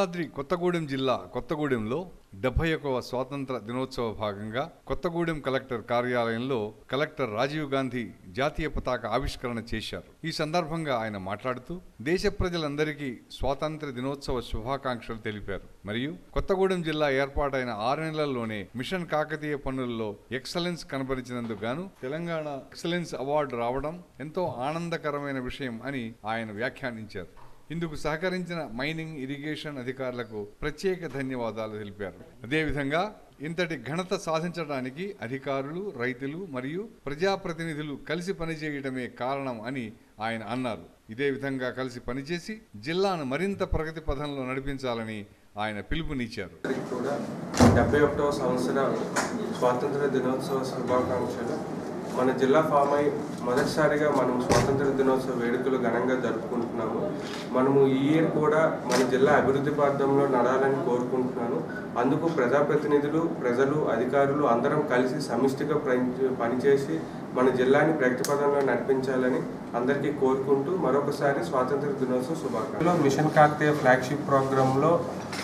భద్రాద్రి కొత్తగూడెం జిల్లా కొత్తగూడెంలో డెబ్బై ఒకవ స్వాతంత్ర దినోత్సవ భాగంగా కొత్తగూడెం కలెక్టర్ కార్యాలయంలో కలెక్టర్ రాజీవ్ గాంధీ జాతీయ పతాక ఆవిష్కరణ చేశారు ఈ సందర్భంగా ఆయన మాట్లాడుతూ దేశ ప్రజలందరికీ స్వాతంత్ర దినోత్సవ శుభాకాంక్షలు తెలిపారు మరియు కొత్తగూడెం జిల్లా ఏర్పాటైన ఆరు నెలల్లోనే మిషన్ కాకతీయ పనుల్లో ఎక్సలెన్స్ కనబరిచినందుకు గాను తెలంగాణ ఎక్సలెన్స్ అవార్డు రావడం ఎంతో ఆనందకరమైన విషయం అని ఆయన వ్యాఖ్యానించారు ఇందుకు సహకరించిన మైనింగ్ ఇరిగేషన్ అధికారులకు ప్రత్యేక ధన్యవాదాలు తెలిపారు అదేవిధంగా ఇంతటి ఘనత సాధించడానికి అధికారులు రైతులు మరియు ప్రజాప్రతినిధులు కలిసి పనిచేయడమే కారణం అని ఆయన అన్నారు ఇదే విధంగా కలిసి పనిచేసి జిల్లాను మరింత ప్రగతి పథంలో నడిపించాలని ఆయన పిలుపునిచ్చారు అందరికీ కూడా డెబ్బై ఒకటవ సంవత్సర స్వాతంత్ర దినోత్సవ శుభాకాంక్షలు మన జిల్లా ఫామ్ అయి మొదటిసారిగా మనం స్వాతంత్ర దినోత్సవ వేడుకలు ఘనంగా జరుపుకుంటున్నాము మనము ఈ ఇయర్ కూడా మన జిల్లా అభివృద్ధి పార్థంలో నడాలని కోరుకుంటున్నాను అందుకు ప్రజాప్రతినిధులు ప్రజలు అధికారులు అందరం కలిసి సమిష్టిగా ప్ర- పనిచేసి మన జిల్లాని ప్రగతి పదంలో నడిపించాలని అందరికీ కోరుకుంటూ మరొకసారి స్వాతంత్ర దినోత్సవ శుభాకాంక్షలు మిషన్ కాకతీయ ఫ్లాగ్షిప్ ప్రోగ్రాంలో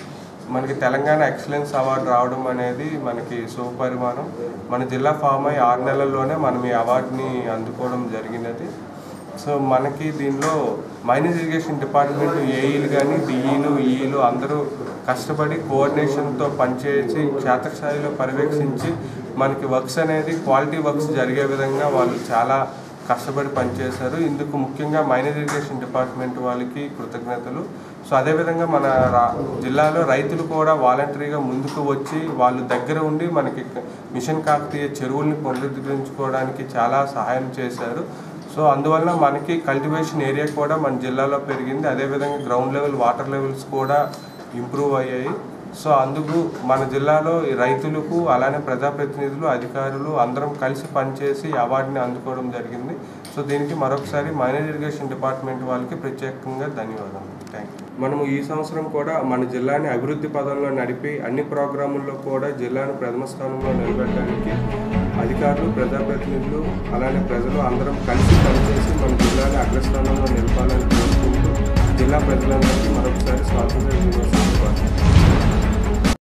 మనకి తెలంగాణ ఎక్సలెన్స్ అవార్డు రావడం అనేది మనకి శుభపరిమాణం మన జిల్లా ఫామ్ అయ్యి ఆరు నెలల్లోనే మనం ఈ అవార్డుని అందుకోవడం జరిగినది సో మనకి దీనిలో మైనస్ ఇరిగేషన్ డిపార్ట్మెంట్ ఏఈలు కానీ డిఈలు ఈఈలు అందరూ కష్టపడి కోఆర్డినేషన్తో పనిచేసి క్షేత్రస్థాయిలో పర్యవేక్షించి మనకి వర్క్స్ అనేది క్వాలిటీ వర్క్స్ జరిగే విధంగా వాళ్ళు చాలా కష్టపడి పనిచేశారు ఇందుకు ముఖ్యంగా మైనర్ ఇరిగేషన్ డిపార్ట్మెంట్ వాళ్ళకి కృతజ్ఞతలు సో అదేవిధంగా మన రా- జిల్లాలో రైతులు కూడా వాలంటరీగా ముందుకు వచ్చి వాళ్ళు దగ్గర ఉండి మనకి మిషన్ కాకతీయ చెరువుల్ని పునరుద్ధరించుకోవడానికి చాలా సహాయం చేశారు సో అందువల్ల మనకి కల్టివేషన్ ఏరియా కూడా మన జిల్లాలో పెరిగింది అదేవిధంగా గ్రౌండ్ లెవెల్ వాటర్ లెవెల్స్ కూడా ఇంప్రూవ్ అయ్యాయి సో అందుకు మన జిల్లాలో ఈ రైతులకు అలానే ప్రజాప్రతినిధులు అధికారులు అందరం కలిసి పనిచేసి ఈ అవార్డుని అందుకోవడం జరిగింది సో దీనికి మరొకసారి మైనర్ ఇరిగేషన్ డిపార్ట్మెంట్ వాళ్ళకి ప్రత్యేకంగా ధన్యవాదాలు థ్యాంక్ యూ మనము ఈ సంవత్సరం కూడా మన జిల్లాని అభివృద్ధి పదంలో నడిపి అన్ని ప్రోగ్రాముల్లో కూడా జిల్లాను ప్రథమ స్థానంలో నిలబెట్టడానికి అధికారులు ప్రజాప్రతినిధులు అలానే ప్రజలు అందరం కలిసి పనిచేసి మన జిల్లాని అగ్రస్థానంలో నిలపాలని కోరుకుంటూ జిల్లా ప్రజలందరికీ మరొకసారి స్వాతంత్ర దినోత్సవం శుభాకాంక్షలు